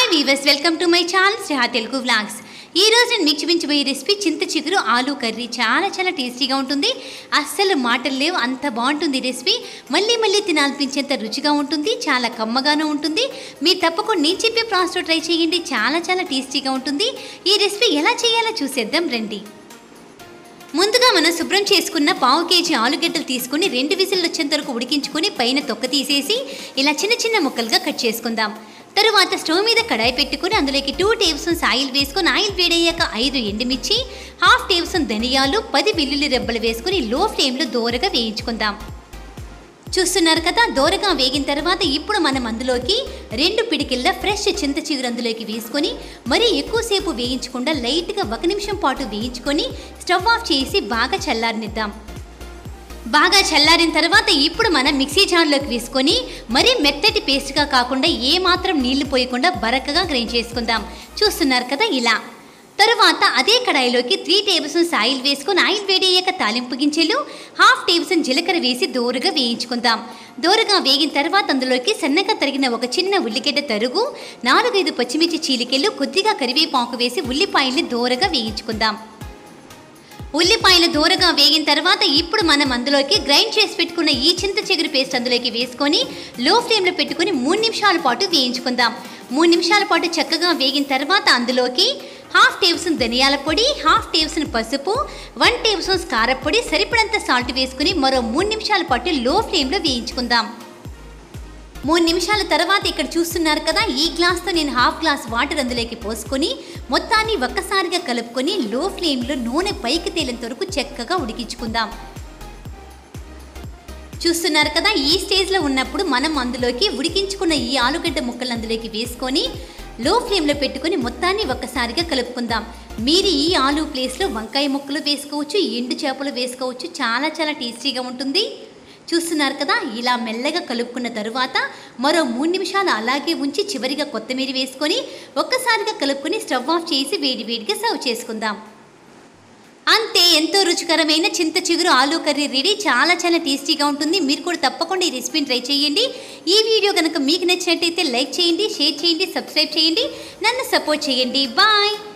weavers welcome to my channel Sriha Telugu vlogs ఈ రోజు నేను మీకు చూపించబోయే రెసిపీ చింత చిగురు ఆలు కర్రీ చాలా చాలా టేస్టీగా ఉంటుంది అస్సలు మాటలు లేవు అంత బాగుంటుంది ఈ రెసిపీ మళ్ళీ మళ్ళీ తినాలనిపించేంత రుచిగా ఉంటుంది చాలా కమ్మగాను ఉంటుంది మీరు తప్పకుండా నేను చెప్పే ప్రాసెస్ ట్రై చేయండి చాలా చాలా టేస్టీగా ఉంటుంది ఈ రెసిపీ ఎలా చేయాలో చూసేద్దాం రండి ముందుగా మనం శుభ్రం చేసుకున్న పావు కేజీ ఆలుగడ్డలు తీసుకుని రెండు విజిల్లు వచ్చేంత వరకు ఉడికించుకొని పైన తొక్క తీసేసి ఇలా చిన్న చిన్న ముక్కలుగా కట్ చేసుకుందాం తరువాత స్టవ్ మీద కడాయి పెట్టుకుని అందులోకి టూ టేబుల్ స్పూన్స్ ఆయిల్ వేసుకొని ఆయిల్ వేడయ్యాక ఐదు ఎండుమిర్చి హాఫ్ టేబుల్ స్పూన్ ధనియాలు పది వెల్లుల్లి రెబ్బలు వేసుకొని లో ఫ్లేమ్లో దోరగా వేయించుకుందాం చూస్తున్నారు కదా దోరగా వేగిన తర్వాత ఇప్పుడు మనం అందులోకి రెండు పిడికిళ్ళ ఫ్రెష్ చింత చిగురు అందులోకి వేసుకొని మరీ ఎక్కువసేపు వేయించకుండా లైట్గా ఒక నిమిషం పాటు వేయించుకొని స్టవ్ ఆఫ్ చేసి బాగా చల్లారనిద్దాం బాగా చల్లారిన తర్వాత ఇప్పుడు మనం మిక్సీ జార్లోకి వేసుకొని మరీ మెత్తటి పేస్ట్గా కాకుండా ఏ మాత్రం నీళ్లు పోయకుండా బరకగా గ్రైండ్ చేసుకుందాం చూస్తున్నారు కదా ఇలా తరువాత అదే కడాయిలోకి త్రీ టేబుల్ స్పూన్స్ ఆయిల్ వేసుకొని ఆయిల్ వేడయ్యాక తాలింపు గింజలు హాఫ్ టేబుల్ స్పూన్ జీలకర్ర వేసి దోరగా వేయించుకుందాం దోరగా వేగిన తర్వాత అందులోకి సన్నగా తరిగిన ఒక చిన్న ఉల్లిగడ్డ తరుగు నాలుగైదు పచ్చిమిర్చి చీలికలు కొద్దిగా కరివేపాకు వేసి ఉల్లిపాయల్ని దోరగా వేయించుకుందాం ఉల్లిపాయలు దూరగా వేగిన తర్వాత ఇప్పుడు మనం అందులోకి గ్రైండ్ చేసి పెట్టుకున్న ఈ చింత చిగురు పేస్ట్ అందులోకి వేసుకొని లో ఫ్లేమ్లో పెట్టుకుని మూడు నిమిషాల పాటు వేయించుకుందాం మూడు నిమిషాల పాటు చక్కగా వేగిన తర్వాత అందులోకి హాఫ్ టేబుల్ స్పూన్ ధనియాల పొడి హాఫ్ టేబుల్ స్పూన్ పసుపు వన్ టేబుల్ స్పూన్ కారపొడి సరిపడంత సాల్ట్ వేసుకుని మరో మూడు నిమిషాల పాటు లో ఫ్లేమ్లో వేయించుకుందాం మూడు నిమిషాల తర్వాత ఇక్కడ చూస్తున్నారు కదా ఈ గ్లాస్తో నేను హాఫ్ గ్లాస్ వాటర్ అందులోకి పోసుకొని మొత్తాన్ని ఒక్కసారిగా కలుపుకొని లో ఫ్లేమ్లో నూనె పైకి తేలేంత వరకు చక్కగా ఉడికించుకుందాం చూస్తున్నారు కదా ఈ స్టేజ్లో ఉన్నప్పుడు మనం అందులోకి ఉడికించుకున్న ఈ ఆలుగడ్డ ముక్కలు అందులోకి వేసుకొని లో ఫ్లేమ్లో పెట్టుకొని మొత్తాన్ని ఒక్కసారిగా కలుపుకుందాం మీరు ఈ ఆలు ప్లేస్లో వంకాయ ముక్కలు వేసుకోవచ్చు ఎండు చేపలు వేసుకోవచ్చు చాలా చాలా టేస్టీగా ఉంటుంది చూస్తున్నారు కదా ఇలా మెల్లగా కలుపుకున్న తరువాత మరో మూడు నిమిషాలు అలాగే ఉంచి చివరిగా కొత్తిమీర వేసుకొని ఒక్కసారిగా కలుపుకొని స్టవ్ ఆఫ్ చేసి వేడి వేడిగా సర్వ్ చేసుకుందాం అంతే ఎంతో రుచికరమైన చింత చిగురు ఆలూ కర్రీ రెడీ చాలా చాలా టేస్టీగా ఉంటుంది మీరు కూడా తప్పకుండా ఈ రెసిపీని ట్రై చేయండి ఈ వీడియో కనుక మీకు నచ్చినట్టయితే లైక్ చేయండి షేర్ చేయండి సబ్స్క్రైబ్ చేయండి నన్ను సపోర్ట్ చేయండి బాయ్